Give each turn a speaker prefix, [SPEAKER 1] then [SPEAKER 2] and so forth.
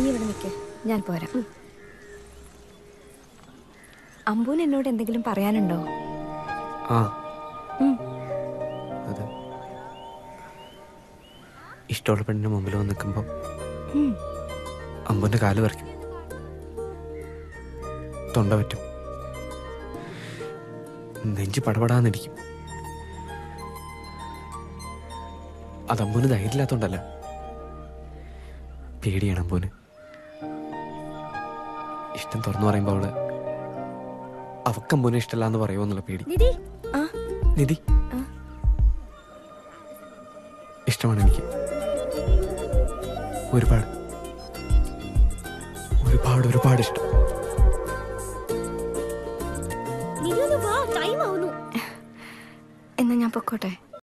[SPEAKER 1] ഇവിടെ നിൽക്ക് ഞാൻ പോരാം അമ്പൂന് എന്നോട് എന്തെങ്കിലും പറയാനുണ്ടോ
[SPEAKER 2] ആ
[SPEAKER 1] ഉം.
[SPEAKER 2] അത് ഇഷ്ടമുള്ള പെണ്ണിന്റെ മുമ്പിൽ വന്ന് നിൽക്കുമ്പോൾ
[SPEAKER 1] ഉം.
[SPEAKER 2] അമ്പുന്റെ കാല് പറിക്കും തൊണ്ട പറ്റും നെഞ്ച് പടപടാന്നിരിക്കും അത് അമ്പൂന് ധൈര്യമില്ലാത്തോണ്ടല്ല പേടിയാണ് അമ്പൂന് ഇഷ്ടം തുറന്നു പറയുമ്പോൾ അവള് അവക്ക് അമ്പൂനെ ഇഷ്ടമല്ല എന്ന് പറയുമോ എന്നുള്ള പേടി
[SPEAKER 1] നിധി ആ
[SPEAKER 2] നിധി
[SPEAKER 1] ആ.
[SPEAKER 2] ഇഷ്ടമാണ് എനിക്ക് ഒരുപാട് ഒരുപാട് ഒരുപാട് ഇഷ്ടം
[SPEAKER 1] എന്നാ ഞാൻ പൊക്കോട്ടെ